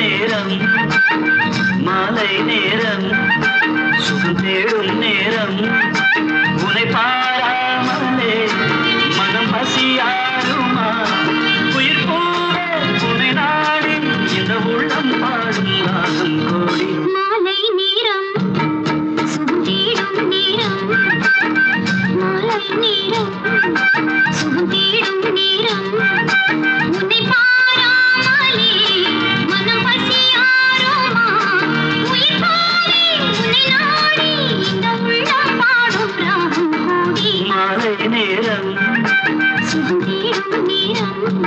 நேரம் மாலை நேரம் சுகம் தேடும் நேரம் உன்னை பாராமலே மனம் பசியாருமா உயிர் போல உன்னை நாடி இந்த உள்ளம் பாடும் ராகம் கோடி மாலை நேரம் சுகம் தேடும் நேரம் மாலை நேரம் சுகம் தேடும் நேரம் உன்னை பாராமலே மனம் பசியாரோமா உயிர் போலே உன்னை நாடி இந்த உள்ளம் பாடும் ராகம் கோடி மாலை நேரம் சுகம் தேடும் நேரம்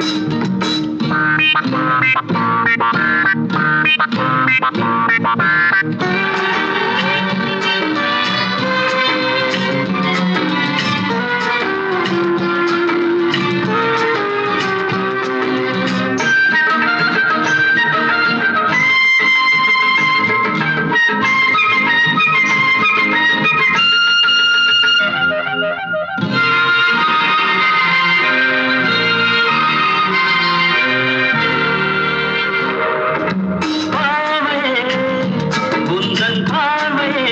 பார்வையே உந்தன் பார்வையே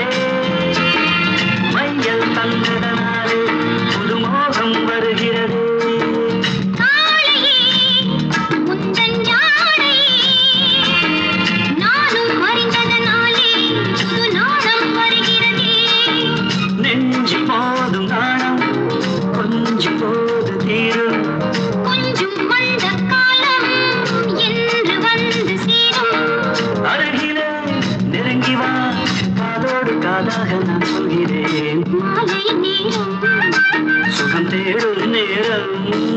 மையல் தந்ததனாலே புது மோகம் வருகிறது காளையே உந்தன் ஜாடையே நானும் அறிந்ததனாலே புது நாணம் வருகிறதே நெஞ்சி போதும் நாணம் கொஞ்சி போது தீரும் கொஞ்சம் வந்த காலம் என்று வந்து சேரும் அருகிலே நெருங்கி வா காதோடு காதாக நான் சொல்கிறேன் மாலை நேரம் சுகம் தேடும் நேரம்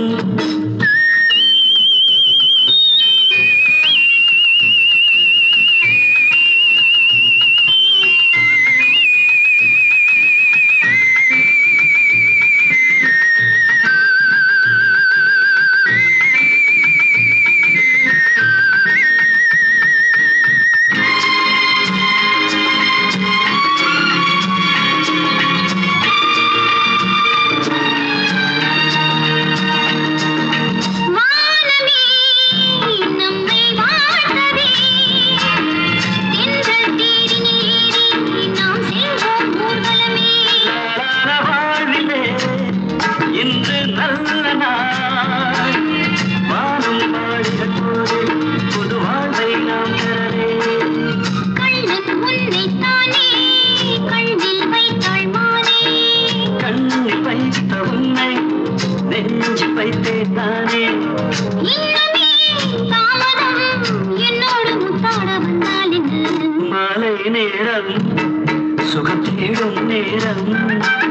வானமே நம்மை வாழ்த்தவே தென்றல் தேரினில் ஏறி நாம் செல்வோம் ஊர்வலமே நாளான வாழ்விலே இன்று நல்ல நாள் வானம் பாடிய போது புது வாழ்வை நாம் பெறவே கள்ளன் உன்னைத்தானே கண்ணில் வைத்தாள் மானே கண்ணில் வைத்த உன்னை நெஞ்சில் வைத்தேன் தானே இன்னுமே தாமதம் என்னோடு முத்தாட வந்தால் என்ன மாலை நேரம் சுகம் தேடும் நேரம்